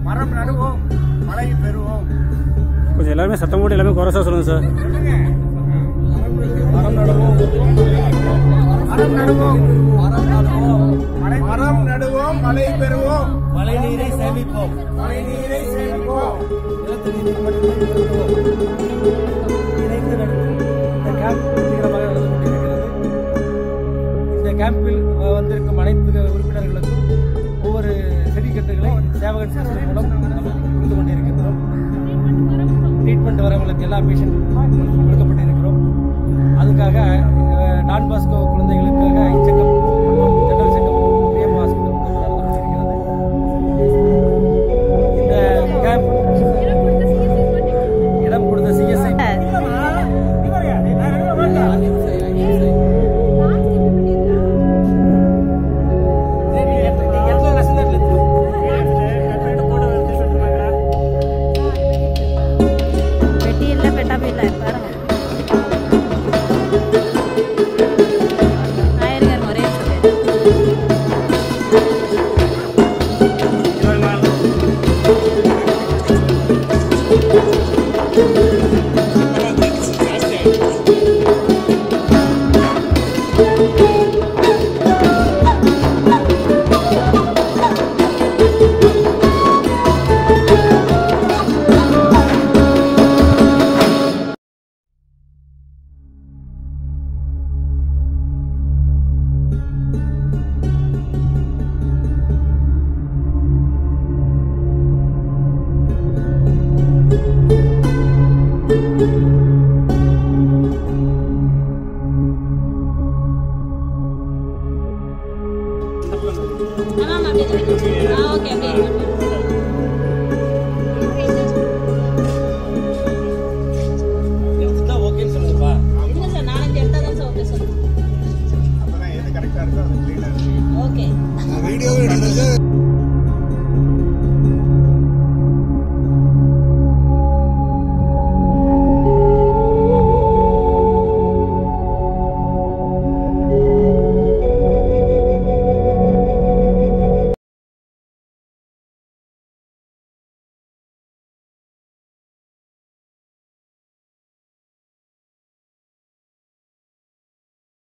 மரம் நடுவோம் மழை பெறுவோம் கொஞ்சம் எல்லாருமே சத்தம் போட்டு எல்லாமே குறைசா சொல்லுங்க சார் மரம் நடுவோம் மரம் நடுவோம் மரம் நடுவோம் மழை மரம் நடுவோம் மழை பெறுவோம் மழை நீரை சேமிப்போம் மழை நீரை சேமிப்போம் நிலத்தடி நீர் மட்டத்தை உயர்த்துவோம். இணைந்து நடத்தும் இந்த கேம்ப் வெற்றிகரமாக நடந்து கொண்டிருக்கிறது இந்த கேம்பில் வ- வந்திருக்கும் அனைத்து உறுப்பினர்களுக்கும் ஒவ்வொரு செடிக்கட்டுகளை சேவகன் சிஸ்டம் மூலம் நம்ம கொடுத்து கொண்டிருக்கின்றோம் ட்ரீட்மெண்ட் வரவங்களுக்கு எல்லா பேஷண்ட் கொடுக்கப்பட்டிருக்கிறோம் அதுக்காக அஹ், டான் பாஸ்கோ குழந்தைகளுக்காக ஐச்சக்கம் ஜெனரல் செக்கப் பிஎம் ஹாஸ்பிட்டல் மூலம் நடந்து கொண்டிருக்கிறது இந்த கேம்ப் இடம் கொடுத்த சிஎஸ்ஐ பெட்டி இல்லை பெட்டாபி இல்லை பாருங்க ஆயிரம் இருங்க, ஒரே நிமிஷம். ஆமாம் அப்படியே ஆ ஓகே அப்படியே